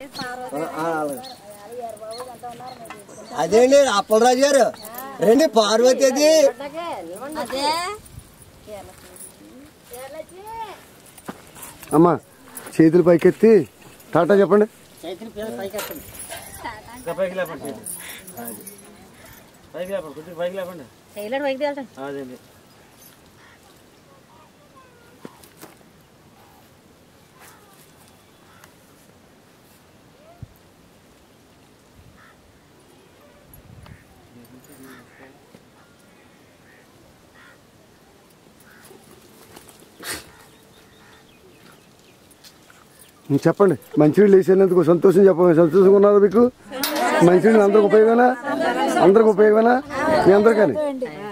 ఆ, అలాగే. అదేండి అప్పలరాజు గారు రండి పార్వతి అది అదే అమ్మా చేతులు పైకెత్తి టాటా చెప్పండి ఇంకా పైకి లేపండి చేతులు. పైకి లేపండి కొద్దిగా పైకి లేపండి టైలర్ వైపు వెళ్తాం అదండి ఉం, చెప్పండి మంచినీళ్ళు వేసేందుకు సంతోషం చెప్పండి సంతోషంగా ఉన్నారు మీకు మంచినీళ్ళు అందరికి ఉపయోగమేనా అందరికి ఉపయోగమేనా మీ అందరికీ